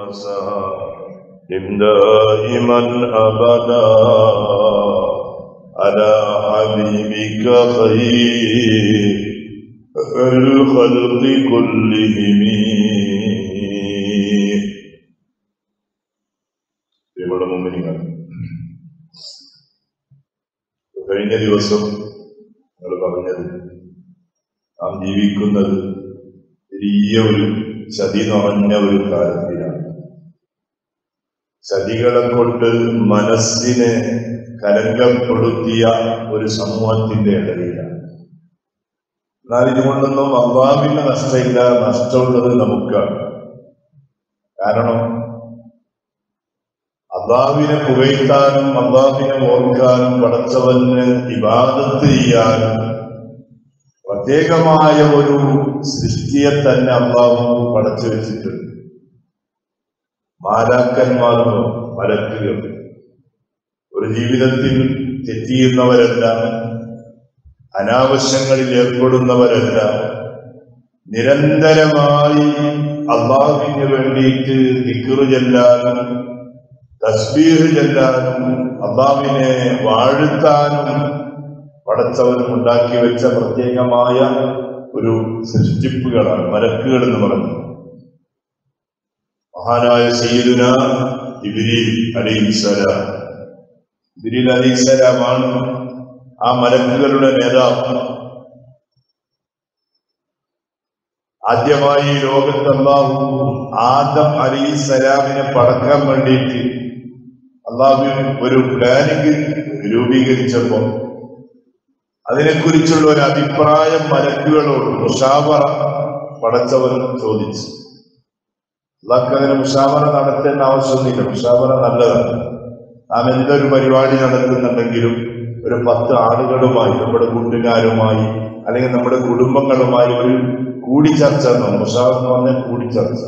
وسلم دائما أبدا على حبيبك خير الخلق كلهم ഇവിടെ മുമ്പിനിങ്ങൾ കഴിഞ്ഞ ദിവസം നിങ്ങൾ പറഞ്ഞത് നാം ജീവിക്കുന്നത് വലിയ ഒരു ചതി നിറഞ്ഞ ഒരു കാലത്തിലാണ് ചതികളെ കൊണ്ട് മനസ്സിനെ കലങ്കപ്പെടുത്തിയ ഒരു സമൂഹത്തിന്റെ ഇടയിലാണ് എന്നാൽ ഇതുകൊണ്ടൊന്നും അള്ളാവിന് നഷ്ടമില്ല നഷ്ടമുള്ളത് നമുക്കാണ് കാരണം അള്ളാവിനെ പുകഴ്ത്താനും അള്ളാവിനെ ഓർക്കാനും പടച്ചവന് ഇബാദത്ത് ചെയ്യാനും പ്രത്യേകമായ ഒരു സൃഷ്ടിയെ തന്നെ അള്ളാഹു പടച്ചു വെച്ചിട്ടുണ്ട് മാലാക്കന്മാരോ മലക്കുകൾ ഒരു ജീവിതത്തിൽ തെറ്റിയുന്നവരല്ല അനാവശ്യങ്ങളിൽ ഏർപ്പെടുന്നവരല്ല നിരന്തരമായി അള്ളാഹുവിന് വേണ്ടിയിട്ട് ദിക്കറു ചെല്ലാനും തസ്ബീഹ് ചെല്ലാനും അള്ളാഹുവിനെ വാഴ്ത്താനും പടച്ചവനും ഉണ്ടാക്കി വെച്ച പ്രത്യേകമായ ഒരു സൃഷ്ടിപ്പുകളാണ് മലക്കുകൾ എന്ന് പറഞ്ഞു മഹാനായ സയ്യിദുന ഇബിരിൽ അലിസ്സലാം ഇബിരിൽ അലിസ്സലാമാണ് ആ മലക്കുകളുടെ നേതാവ് ആദ്യമായി ലോകത്ത് അള്ളാഹു ആദം അലിസ്സലാമിനെ പടക്കാൻ വേണ്ടിയിട്ട് അള്ളാഹു ഒരു പ്ലാനിങ് രൂപീകരിച്ചപ്പോൾ അതിനെക്കുറിച്ചുള്ള ഒരു അഭിപ്രായം മലക്കുകളോട് മുഷാവറ പടച്ചവൻ ചോദിച്ചു അള്ളാഹ്ക്ക് അങ്ങനെ മുഷാവറ നടത്തേണ്ട ആവശ്യമൊന്നുമില്ല മുഷാവറ നല്ലതാണ് നാം എന്തൊരു പരിപാടി നടത്തുന്നുണ്ടെങ്കിലും ഒരു പത്ത് ആളുകളുമായി നമ്മുടെ കൂട്ടുകാരുമായി അല്ലെങ്കിൽ നമ്മുടെ കുടുംബങ്ങളുമായി ഒരു കൂടിച്ചർച്ച എന്നാണ് മുഷാവർ എന്ന് പറഞ്ഞാൽ കൂടിച്ചർച്ച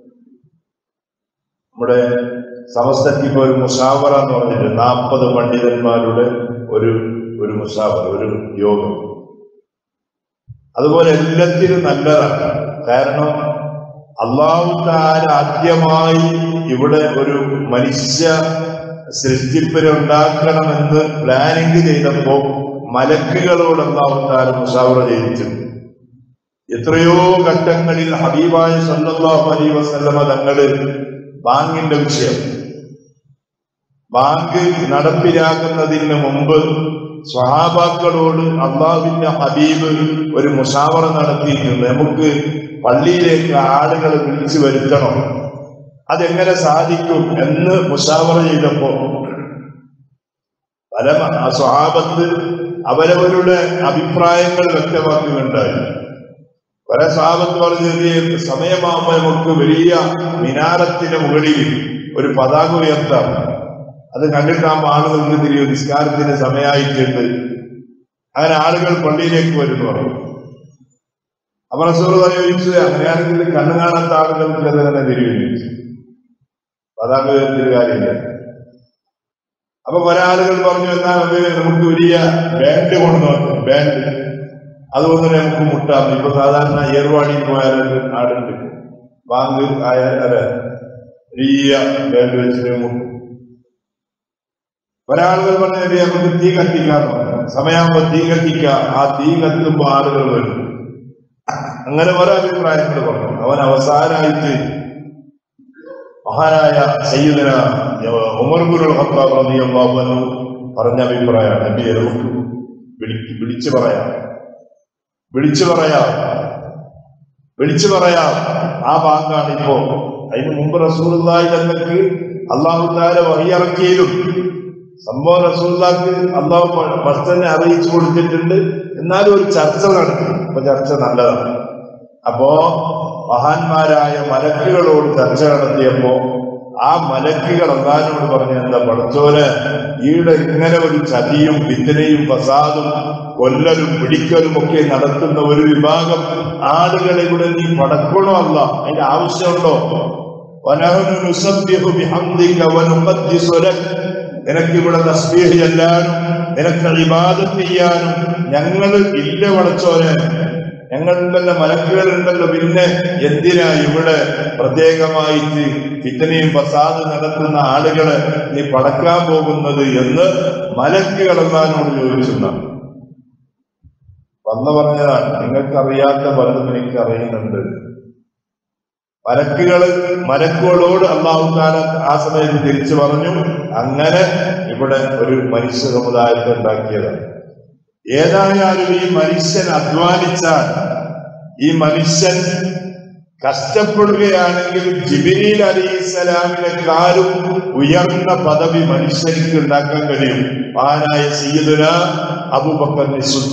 നമ്മുടെ സമസ്തയ്ക്ക് ഇപ്പോൾ ഒരു മുഷാവറ എന്ന് പറഞ്ഞിട്ട് നാൽപ്പത് പണ്ഡിതന്മാരുടെ ഒരു ഒരു മുഷാവർ ഒരു യോഗം അതുപോലെ എല്ലാത്തിനും നല്ലതാണ് കാരണം അള്ളാഹു താര ആദ്യമായി ഇവിടെ ഒരു മനുഷ്യ സൃഷ്ടിപ്പിനെ ഉണ്ടാക്കണമെന്ന് പ്ലാനിങ് ചെയ്തപ്പോ മലക്കുകളോട് അള്ളാഹു താര മുഷാവറ ചെയ്യിച്ചിട്ടുണ്ട് എത്രയോ ഘട്ടങ്ങളിൽ ഹബീബായ സല്ലല്ലാഹു അലൈഹി വസല്ലമ തങ്ങള് ബാങ്കിന്റെ വിഷയം ബാങ്ക് നടപ്പിലാക്കുന്നതിന് മുമ്പ് സ്വഹാബാക്കളോട് അള്ളാഹുവിന്റെ ഹബീബ് ഒരു മുഷാവറ നടത്തിയിട്ടുണ്ട് നമുക്ക് പള്ളിയിലേക്ക് ആളുകളെ വിളിച്ചു വരുത്തണം അതെങ്ങനെ സാധിക്കും എന്ന് മുഷാവറ ചെയ്തപ്പോ പല സ്വഹാബത്ത് അവരവരുടെ അഭിപ്രായങ്ങൾ വ്യക്തമാക്കുകയുണ്ടായി പല സാപത്ത് പറഞ്ഞത് സമയമാകുമ്പോൾ നമുക്ക് വലിയ മിനാരത്തിന് മുകളിൽ ഒരു പതാക ഉയർത്താം അത് കണ്ടിട്ടാകുമ്പോൾ ആളുകൾക്ക് തിരിയോ നിസ്കാരത്തിന് സമയമായിട്ടുണ്ട് അങ്ങനെ ആളുകൾ പള്ളിയിലേക്ക് വരുന്നു പറയും അപ്പൊ റസൂർ ചോദിച്ചു അങ്ങനെയാണെങ്കിൽ കണ്ണു കാണാത്ത ആളുകൾക്ക് അത് തന്നെ തിരിച്ചു പതാക ഉയർത്തിയ കാര്യമില്ല അപ്പൊ പല ആളുകൾ പറഞ്ഞു എന്നാൽ നമുക്ക് വലിയ ബാൻഡ് കൊണ്ടുവന്നു ബാൻഡ് അതുകൊണ്ട് തന്നെ നമുക്ക് മുട്ടാം ഇപ്പൊ സാധാരണ ഏർവാടിയിൽ പോയാൽ ആടുണ്ട് ബാങ്ക് ആയ അല്ല വലിയ ബാൻഡ് വെച്ചിട്ട് മുട്ടും ഒരാളുകൾ പറഞ്ഞത് നമുക്ക് തീ കത്തിക്കാം സമയമാകുമ്പോ തീ കത്തിക്കാം ആ തീ കത്തുമ്പോ ആളുകൾ വരും അങ്ങനെ ഓരോ അഭിപ്രായങ്ങൾ പറഞ്ഞു അവൻ അവസാനമായിട്ട് മഹാനായ സയ്യിദന ഉമർ ഗുരുൾ ഹത്താബ് റളിയല്ലാഹു അൻഹു പറഞ്ഞ അഭിപ്രായമാണ് നബിയെ നമുക്ക് വിളിച്ച് വിളിച്ചു പറയാം വിളിച്ചു പറയാം വിളിച്ചു പറയാം ആ ബാങ്കാണ് ഇപ്പോ അതിന് മുമ്പ് റസൂലുള്ളാഹി തങ്ങൾക്ക് അള്ളാഹു താര വഹിയിറക്കിയതും സംഭവം റസൂലുള്ളാഹിക്ക് അള്ളാഹു ഭക്തനെ അറിയിച്ചു കൊടുത്തിട്ടുണ്ട് എന്നാലും ഒരു ചർച്ച നടത്തി അപ്പൊ ചർച്ച നല്ലതാണ് അപ്പോ മഹാന്മാരായ മലക്കുകളോട് ചർച്ച നടത്തിയപ്പോ ആ മലക്കുകൾ അള്ളാഹിനോട് പറഞ്ഞ എന്താ പഠിച്ചോന് ഈടെ ഇങ്ങനെ ഒരു ചതിയും വിത്തനയും ഫസാദും കൊല്ലലും പിടിക്കലും ഒക്കെ നടത്തുന്ന ഒരു വിഭാഗം ആളുകളെ കൂടെ നീ പടക്കണോ അല്ല അതിന്റെ ആവശ്യമുണ്ടോ വനഹനു നുസബ്ബിഹു ബിഹംദിക വനുഖദ്ദിസു ലക് നിനക്ക് ഇവിടെ തസ്ബീഹ് ചെല്ലാനും നിനക്ക് ഇബാദത്ത് ചെയ്യാനും ഞങ്ങൾ ഇല്ല പടച്ചോന് ഞങ്ങളുണ്ടല്ലോ മലക്കുകളുണ്ടല്ലോ പിന്നെ എന്തിനാ ഇവിടെ പ്രത്യേകമായിട്ട് ഫിത്തനയും ഫസാദ് നടത്തുന്ന ആളുകളെ നീ പടക്കാൻ പോകുന്നത് എന്ന് മലക്കുകൾ എന്നാനോട് ചോദിച്ചെന്നാണ് വന്നു പറഞ്ഞതാണ് നിങ്ങൾക്കറിയാത്ത പലതും എനിക്ക് അറിയുന്നുണ്ട് മലക്കുകൾ മലക്കുകളോട് അള്ളാഹു താല ആ സമയത്ത് തിരിച്ചു പറഞ്ഞു അങ്ങനെ ഇവിടെ ഒരു മനുഷ്യ സമുദായത്തെ ഉണ്ടാക്കിയതാണ് ഏതായാലും ഈ മനുഷ്യൻ അധ്വാനിച്ചാൽ ഈ മനുഷ്യൻ കഷ്ടപ്പെടുകയാണെങ്കിൽ ജിബിരിൽ അലിസ്സലാമിനെക്കാളും ഉയർന്ന പദവി മനുഷ്യർക്ക് ഉണ്ടാക്കാൻ കഴിയും മഹാനായ സീദുന അബൂബക്കർ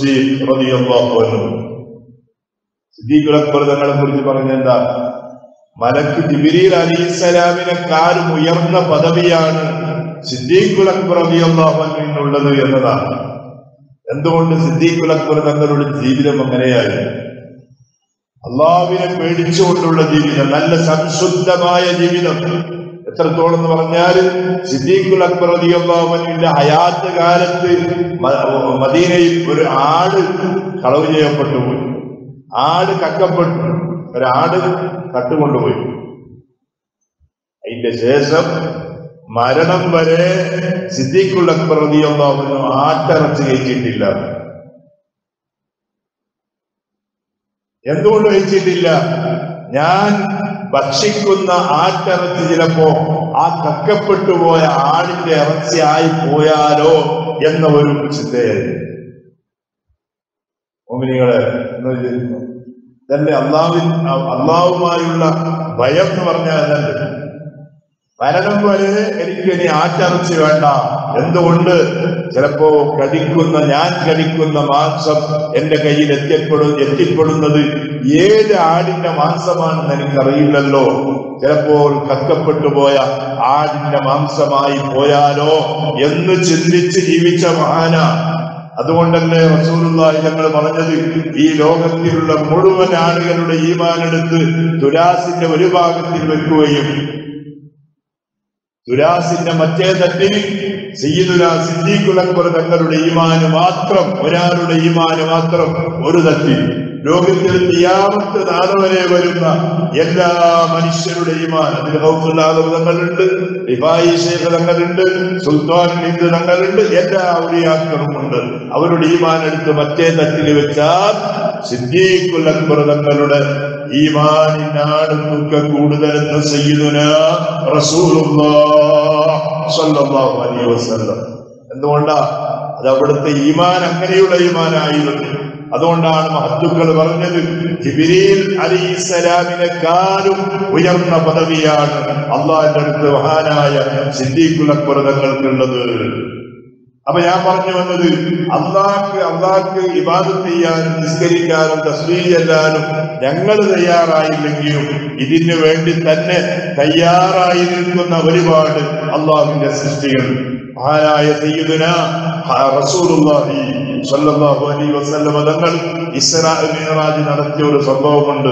സിദ്ദീഖുൽ അക്ബർ തങ്ങളെ കുറിച്ച് പറഞ്ഞ എന്താ മലക്ക് ജിബിരിൽ അലിസ്സലാമിനെക്കാളും ഉയർന്ന പദവിയാണ് സിദ്ദീഖുൽ അക്ബർ റളിയല്ലാഹുവിനുള്ളത് എന്നതാണ് എന്തുകൊണ്ട് സിദ്ദീഖുൽ അക്ബർ തങ്ങളുടെ ജീവിതം അങ്ങനെയായിരുന്നു അള്ളാഹുവിനെ പേടിച്ചുകൊണ്ടുള്ള ജീവിതം നല്ല സംശുദ്ധമായ ജീവിതം എത്രത്തോളം എന്ന് പറഞ്ഞാൽ സിദ്ദീഖുൽ അക്ബർ റളിയല്ലാഹുവിന്റെ ഹയാത്ത് കാലത്ത് മ- മദീനയിൽ ഒരു ആട് കളവ് ചെയ്യപ്പെട്ടു പോയി ആട് കക്കപ്പെട്ടു ഒരാട് കട്ടുകൊണ്ടുപോയി അതിന്റെ ശേഷം മരണം വരെ സിദ്ദീഖുൽ അക്ബർ റളിയല്ലാഹുവിന് ആട്ടിറച്ചി കഴിച്ചിട്ടില്ല എന്തുകൊണ്ട് കഴിച്ചിട്ടില്ല ഞാൻ ഭക്ഷിക്കുന്ന ആട്ടിറച്ചി ചിലപ്പോ ആ കക്കപ്പെട്ടു പോയ ആടിന്റെ ഇറച്ചിയായി പോയാലോ എന്ന ഒരു ചിന്തയായിരുന്നു മോമിനികളെ എന്ന് വിചാരിക്കുന്നു ഇതല്ലേ അള്ളാഹു അള്ളാഹുമായുള്ള ഭയം എന്ന് പറഞ്ഞാൽ അതല്ലേ മരണം വരെ എനിക്ക് ഇനി ആറ്റിറച്ചി വേണ്ട എന്തുകൊണ്ട് ചിലപ്പോ കടിക്കുന്ന ഞാൻ കടിക്കുന്ന മാംസം എന്റെ കയ്യിൽ എത്തിപ്പെടും എത്തിപ്പെടുന്നത് ഏത് ആടിന്റെ മാംസമാണെന്ന് എനിക്കറിയില്ലല്ലോ ചിലപ്പോൾ കക്കപ്പെട്ടു പോയ ആടിന്റെ മാംസമായി പോയാലോ എന്ന് ചിന്തിച്ച് ജീവിച്ച മഹാന അതുകൊണ്ടല്ലേ റസൂലുള്ളാഹി ഞങ്ങൾ പറഞ്ഞത് ഈ ലോകത്തിലുള്ള മുഴുവൻ ആളുകളുടെ ഈമാനെടുത്ത് തുലാസിന്റെ ഒരു ഭാഗത്തിൽ വെക്കുകയും തുലാസിന്റെ മറ്റേ തട്ടിൽ സയ്യിദുല സിദ്ദീഖുൽ അക്ബർ തങ്ങളുടെ ഈമാന് മാത്രം ഒരാളുടെ ഈമാന് മാത്രം ഒരു തട്ടിൽ ലോകത്തിൽ തിയാമത്ത് നാളെ വരെ വരുന്ന എല്ലാ മനുഷ്യരുടെ ഈമാൻ അതിൽ ഹൗസുല്ലാഹ് തങ്ങളുണ്ട് റിഫായി ശേഖ തങ്ങളുണ്ട് സുൽത്താൻ ഹിന്ദ് തങ്ങളുണ്ട് എല്ലാ ഔലിയാക്കളും ഉണ്ട് അവരുടെ ഈമാൻ എടുത്ത് മറ്റേ തട്ടിൽ വെച്ചാൽ സിദ്ദീഖുൽ അക്ബർ തങ്ങളുടെ ഈമാനിനാടുന്നൊക്കെ കൂടുതലെന്ന് സയ്യിദുന റസൂലുള്ളാഹ് സ്വല്ലല്ലാഹു അലൈഹി വസല്ലം എന്തുകൊണ്ടാ അത് അവിടുത്തെ ഈമാൻ അങ്ങനെയുള്ള ഈമാനായിരുന്നു അതുകൊണ്ടാണ് മഹത്തുക്കൾ പറഞ്ഞത് ജിബിരിൽ അലിസ്സലാമിനെക്കാളും ഉയർന്ന പദവിയാണ് അള്ളാഹിന്റെ അടുത്ത് മഹാനായ സിദ്ദീഖുൽ അക്ബർ തങ്ങൾക്കുള്ളത് അപ്പൊ ഞാൻ പറഞ്ഞു വന്നത് അള്ളാഹ്ക്ക് അള്ളാഹ്ക്ക് ഇബാദത്ത് ചെയ്യാനും നിസ്കരിക്കാനും തസ്ബീഹ് ചെല്ലാനും ഞങ്ങൾ തയ്യാറായില്ലെങ്കിലും ഇതിനു വേണ്ടി തന്നെ തയ്യാറായി നിൽക്കുന്ന ഒരുപാട് അള്ളാഹുവിന്റെ സൃഷ്ടികൾ മഹാനായ സയ്യിദുന റസൂലുള്ളാഹി സ്വല്ലല്ലാഹു അലൈഹി വസല്ലം തങ്ങൾ ഇസ്രാ മിഅ്റാജ് നടത്തിയ ഒരു സംഭവമുണ്ട്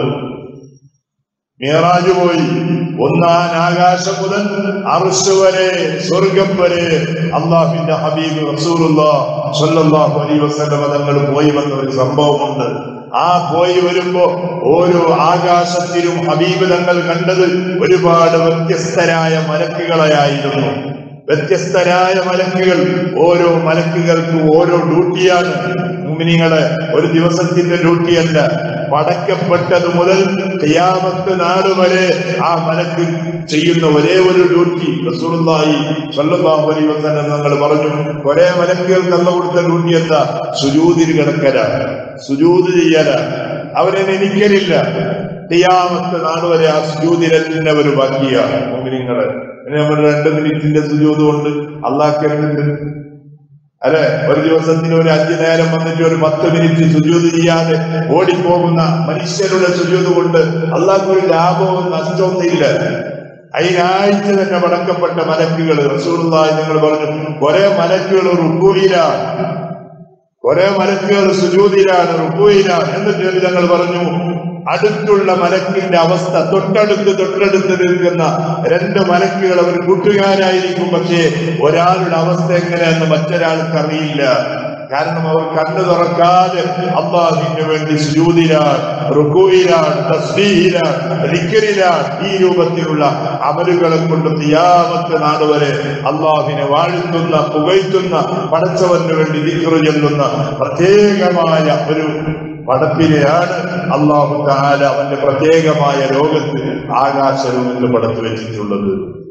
മിയറാജ് പോയി ഒന്നാം ആകാശം മുതൽ അർശ് വരെ സ്വർഗം വരെ അള്ളാഹുവിന്റെ ഹബീബ് റസൂലുള്ളാഹ് സ്വല്ലല്ലാഹു അലൈഹി വസല്ലം തങ്ങൾ പോയി വന്ന ഒരു സംഭവമുണ്ട് ആ പോയി വരുമ്പോ ഓരോ ആകാശത്തിലും ഹബീബ് തങ്ങൾ കണ്ടത് ഒരുപാട് വ്യത്യസ്തരായ മലക്കുകളെയായിരുന്നു വ്യത്യസ്തരായ മലക്കുകൾ ഓരോ മലക്കുകൾക്ക് ഓരോ ഡ്യൂട്ടിയാണ് മുമിനിങ്ങളെ ഒരു ദിവസത്തിന്റെ ഡ്യൂട്ടിയല്ല പടക്കപ്പെട്ടത് മുതൽ ഖിയാമത്ത് നാട് വരെ ആ മലക്ക് ചെയ്യുന്ന ഒരേ ഒരു ഡ്യൂട്ടി റസൂലുള്ളാഹി സ്വല്ലല്ലാഹു അലൈഹി വസല്ലം ഞങ്ങൾ പറഞ്ഞു ഒരേ മലക്കുകൾക്ക് അല്ല കൊടുത്ത ഡ്യൂട്ടി എന്താ സുജൂദിൽ കിടക്കലാണ് സുജൂദ് ചെയ്യലാണ് അവരെ എനിക്കലില്ല ഖിയാമത്ത് നാട് വരെ ആ സുജൂദിലെന്നെ ഒരു ബാക്കിയാണ് മുമിനിങ്ങളെ പിന്നെ നമ്മൾ രണ്ട് മിനിറ്റിന്റെ സുജൂത് കൊണ്ട് അള്ളാഹ് അല്ലെ ഒരു ദിവസത്തിന് ഒരു അഞ്ചു നേരം വന്നിട്ട് ഒരു പത്ത് മിനിറ്റ് സുജൂത് ചെയ്യാതെ ഓടിപ്പോകുന്ന മനുഷ്യരുടെ സുജൂത് കൊണ്ട് അള്ളാഹ് ഒരു ലാഭവും നഷ്ടവും ഇല്ല അതിനാഴ്ച തന്നെ പടക്കപ്പെട്ട മലക്കുകൾ റസൂറുള്ളാഹി നിങ്ങൾ പറഞ്ഞു കുറെ മലക്കുകൾ റുക്കൂയിലാണ് കുറെ മലക്കുകൾ സുജൂതിലാണ് റുക്കൂയിലാണ് എന്നിട്ട് ഞങ്ങൾ പറഞ്ഞു അടുത്തുള്ള മലക്കിന്റെ അവസ്ഥ തൊട്ടടുത്ത് തൊട്ടടുത്ത് നിൽക്കുന്ന രണ്ട് മലക്കുകൾ അവർ കൂട്ടുകാരായിരിക്കും പക്ഷേ ഒരാളുടെ അവസ്ഥ എങ്ങനെയെന്ന് മറ്റൊരാൾക്ക് അറിയില്ല കാരണം അവർ കണ്ണു തുറക്കാതെ അള്ളാഹിന് വേണ്ടി സുജൂതിലാണ് റുക്കുയിലാണ് തസ്ബീഹിലാണ് ദിക്റിലാണ് ഈ രൂപത്തിലുള്ള അമലുകളെ കൊണ്ട് തിയാമത്ത് നാട് വരെ അള്ളാഹിനെ വാഴ്ത്തുന്ന പുകഴ്ത്തുന്ന പടച്ചവന് വേണ്ടി ദിക്റ് ചെല്ലുന്ന പ്രത്യേകമായ ഒരു പടപ്പിനെയാണ് അള്ളാഹു താല അവന്റെ പ്രത്യേകമായ ലോകത്ത് ആകാശലോകത്ത് പടത്തു വെച്ചിട്ടുള്ളത്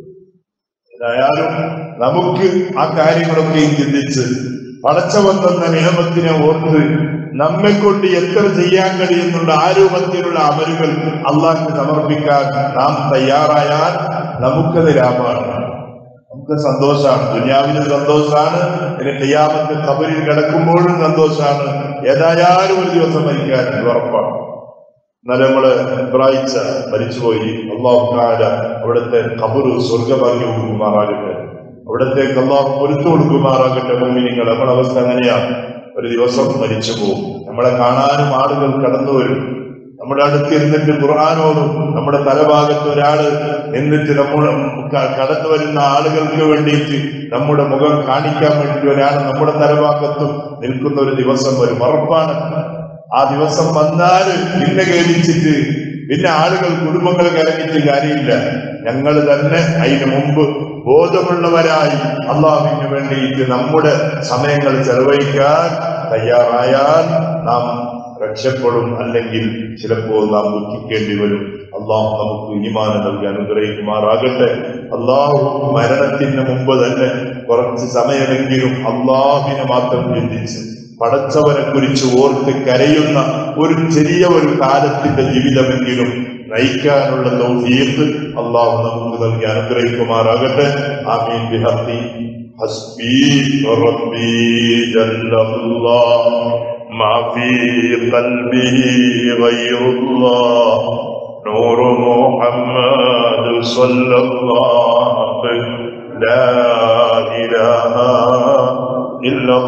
ഏതായാലും നമുക്ക് ആ കാര്യങ്ങളൊക്കെയും ചിന്തിച്ച് പടച്ചവൻ തന്ന നിയമത്തിനെ ഓർത്ത് നമ്മെ കൊണ്ട് എത്ര ചെയ്യാൻ കഴിയുന്നുള്ള ആ രൂപത്തിലുള്ള അമലുകൾ അള്ളാഹിന് സമർപ്പിക്കാൻ നാം തയ്യാറായാൽ നമുക്കത് ലാഭമാണ് നമുക്ക് സന്തോഷമാണ് ദുനിയാവിന് സന്തോഷമാണ് ഇനി കയ്യാമത്ത് കബരിൽ കിടക്കുമ്പോഴും സന്തോഷമാണ് ഏതായാലും ഒരു ദിവസം മരിക്കാൻ ഉറപ്പാണ് എന്നാലും നമ്മള് ഇബ്രാഹിച്ച മരിച്ചുപോയി അള്ളാഹു താല അവിടുത്തെ കബറ് സ്വർഗമാക്കി കൊടുക്കുമാറാകട്ടെ അവിടത്തേക്ക് അള്ളാഹു പൊരുത്തു കൊടുക്കുമാറാകട്ടെ ഭൂമിനിങ്ങൾ നമ്മുടെ അവസ്ഥ അങ്ങനെയാണ് ഒരു ദിവസം മരിച്ചു പോകും നമ്മളെ കാണാനും ആളുകൾ കടന്നു വരും നമ്മുടെ അടുത്ത് ഇരുന്നിട്ട് ഖുർആാനോടും നമ്മുടെ തലഭാഗത്ത് ഒരാള് എന്നിട്ട് നമ്മുടെ ക- കടന്നു വരുന്ന ആളുകൾക്ക് വേണ്ടിയിട്ട് നമ്മുടെ മുഖം കാണിക്കാൻ വേണ്ടി ഒരാൾ നമ്മുടെ തലഭാഗത്തും നിൽക്കുന്ന ഒരു ദിവസം വരും ഉറപ്പാണ് ആ ദിവസം വന്നാൽ പിന്നെ കേൾപ്പിച്ചിട്ട് പിന്നെ ആളുകൾ കുടുംബങ്ങൾ കരഞ്ഞിട്ട് കാര്യമില്ല ഞങ്ങൾ തന്നെ അതിന് മുമ്പ് ബോധമുള്ളവരായി അള്ളാഹുവിന് വേണ്ടിയിട്ട് നമ്മുടെ സമയങ്ങൾ ചെലവഴിക്കാൻ തയ്യാറായാൽ നാം രക്ഷപ്പെടും അല്ലെങ്കിൽ ചിലപ്പോൾ നാം ദുഃഖിക്കേണ്ടി വരും അള്ളാഹു നമുക്ക് ഇനിമാനം നൽകി അനുഗ്രഹിക്കുമാറാകട്ടെ അള്ളാഹു മരണത്തിന് മുമ്പ് തന്നെ കുറച്ച് സമയമെങ്കിലും അള്ളാഹുവിനെ മാത്രം ചിന്തിച്ച് പടച്ചവനെ കുറിച്ച് ഓർത്ത് കരയുന്ന ഒരു ചെറിയ ഒരു കാലത്തിന്റെ ജീവിതമെങ്കിലും നയിക്കാനുള്ള തൗഫീഖ് അള്ളാഹു നമുക്ക് നൽകി അനുഗ്രഹിക്കുമാറാകട്ടെ ആമീൻ ബിഹത്തി ഹസ്ബി റബ്ബി ജല്ലല്ലാഹ് ما في قلبه غير الله نور محمد صلى الله لا إله إلا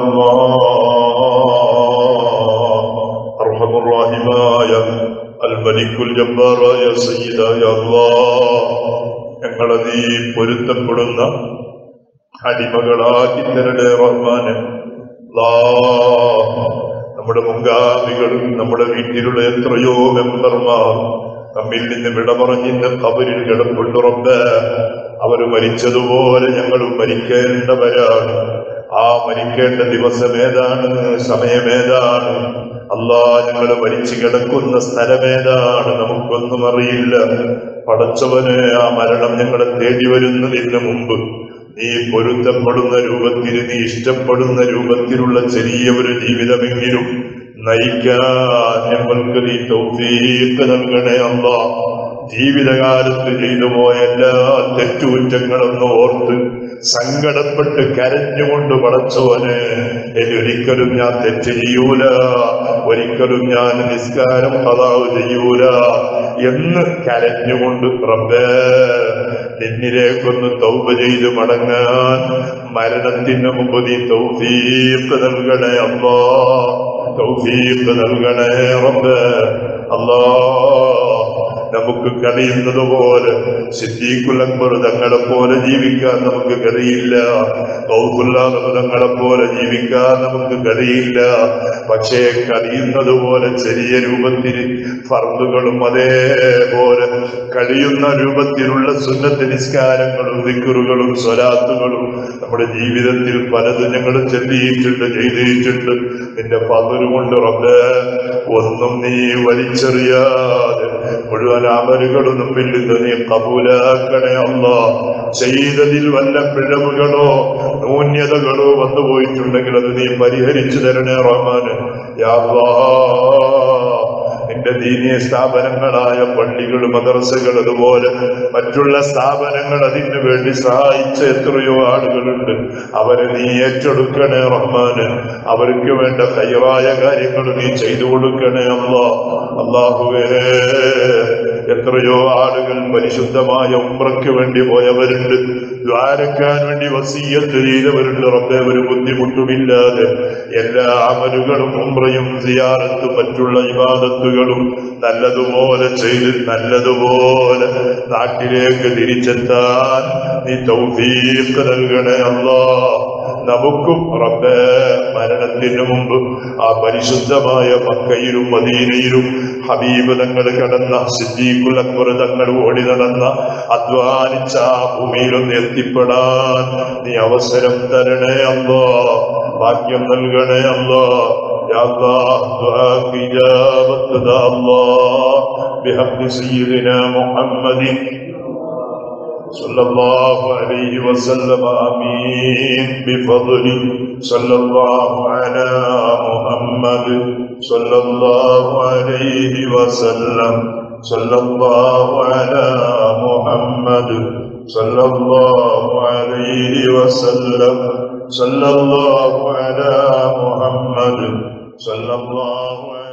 الله أرحم الراحماയ അൽമലിക്കുൽ ജബ്ബാറായ സയ്യിദായ അല്ലാഹ് ഞങ്ങളെ നീ പൊരുത്തപ്പെടുന്ന അടിമകളാക്കി തരണേ റഹ്മാനെ അല്ലാഹ് നമ്മുടെ മുൻഗാമികളും നമ്മുടെ വീട്ടിലുള്ള എത്രയോ മെമ്പർമാർ നമ്മിൽ നിന്ന് വിട പറഞ്ഞിന്റെ കബരിൽ കിടപ്പുണ്ട് റബ്ബേ അവർ മരിച്ചതുപോലെ ഞങ്ങളും മരിക്കേണ്ടവരാണ് ആ മരിക്കേണ്ട ദിവസം ഏതാണ് സമയമേതാണ് അല്ലാ ഞങ്ങൾ മരിച്ചു കിടക്കുന്ന സ്ഥലമേതാണ് നമുക്കൊന്നും അറിയില്ല പടച്ചവന് ആ മരണം ഞങ്ങളെ തേടി വരുന്നതിന് മുമ്പ് നീ പൊരുത്തപ്പെടുന്ന രൂപത്തിൽ നീ ഇഷ്ടപ്പെടുന്ന രൂപത്തിലുള്ള ചെറിയ ഒരു ജീവിതമെങ്കിലും നയിക്കാൻ ഞങ്ങൾക്ക് നീ തൗഫീഖ് നൽകണേ അല്ല ജീവിതകാലത്ത് ചെയ്തു പോയ എല്ലാ തെറ്റുകുറ്റങ്ങളൊന്ന് ഓർത്ത് സങ്കടപ്പെട്ട് കരഞ്ഞുകൊണ്ട് പടച്ചോന് ഇനി ഒരിക്കലും ഞാൻ തെറ്റ് ചെയ്യൂല ഒരിക്കലും ഞാൻ നിസ്കാരം കഥാവ് ചെയ്യൂല എന്ന് കരഞ്ഞുകൊണ്ട് റബ്ബേ നിന്നിലേക്കൊന്ന് തൗബ ചെയ്ത് മടങ്ങാൻ മരണത്തിന് മുമ്പ് നീ തൗഫീഖ് നൽകണേ അല്ലാ തൗഫീഖ് നൽകണേ റബ്ബേ അല്ലാ നമുക്ക് കഴിയുന്നത് പോലെ സിദ്ദീഖുൽ അക്ബർ തങ്ങളെ പോലെ ജീവിക്കാൻ നമുക്ക് കഴിയില്ല കൗഫുല്ലാഹ് തങ്ങളെ പോലെ ജീവിക്കാൻ നമുക്ക് കഴിയില്ല പക്ഷേ കഴിയുന്നത് പോലെ ചെറിയ രൂപത്തിൽ ഫർദുകളും അതേപോലെ കഴിയുന്ന രൂപത്തിലുള്ള സുന്നത്ത് നിസ്കാരങ്ങളും ദിക്കുറുകളും സ്വലാത്തുകളും നമ്മുടെ ജീവിതത്തിൽ പലതും ഞങ്ങൾ ചെല്ലിയിട്ടുണ്ട് ചെയ്തിട്ടുണ്ട് നിന്റെ പതിരുകൊണ്ട് റബ്ബേ ഒന്നും നീ വലിച്ചെറിയാതെ മുഴുവൻ അമലുകളും നമ്മിൽ നിന്ന് നീ കബൂലാക്കണേ അല്ല ചെയ്തതിൽ വല്ല പിഴവുകളോ ന്യൂന്യതകളോ വന്നു പോയിട്ടുണ്ടെങ്കിൽ അത് നീ പരിഹരിച്ചു തരണേ റഹ്മാന് യാ അല്ലാഹ്. നിന്റെ ദീനീയ സ്ഥാപനങ്ങളായ പള്ളികൾ മദർസകൾ അതുപോലെ മറ്റുള്ള സ്ഥാപനങ്ങൾ അതിനു വേണ്ടി സഹായിച്ച എത്രയോ ആളുകളുണ്ട് അവരെ നീ ഏറ്റെടുക്കണേ റഹ്മാന് അവർക്ക് വേണ്ട കയ്യറായ കാര്യങ്ങൾ നീ ചെയ്തു കൊടുക്കണേ അല്ലാ അള്ളാഹുവേ എത്രയോ ആളുകൾ പരിശുദ്ധമായ ഉമ്രയ്ക്ക് വേണ്ടി പോയവരുണ്ട് ദ്വാരക്കാൻ വേണ്ടി വസീയത്ത് ചെയ്തവരുണ്ട് റബ്ബെ ഒരു ബുദ്ധിമുട്ടുമില്ലാതെ എല്ലാ അമലുകളും ഉമ്രയും സിയാറത്തും മറ്റുള്ള ഇബാദത്തുകളും നല്ലതുപോലെ ചെയ്ത് നല്ലതുപോലെ നാട്ടിലേക്ക് തിരിച്ചെത്താൻ നീ തൗഫീഖ് നൽകണേ അല്ലാ നമുക്കും റബ്ബേ മരണത്തിന് മുമ്പ് ആ പരിശുദ്ധമായ മക്കയിലും മദീനയിലും ഹബീബ് തങ്ങൾ കടന്ന സിദ്ദീഖുൽ അക്ബർ തങ്ങൾ ഓടി നടന്ന അധ്വാനിച്ച ആ ഭൂമിയിലൊന്ന് എത്തിപ്പെടാൻ നീ അവസരം തരണേ അല്ലോ ഭാഗ്യം നൽകണേ അല്ലോ يا الله دعاك إجابة يا الله بحق سيدنا محمد صلى الله عليه وسلم آمين بفضل صلى الله على محمد صلى الله عليه وسلم صلى الله على محمد صلى الله عليه وسلم صلى الله على محمد صلى الله عليه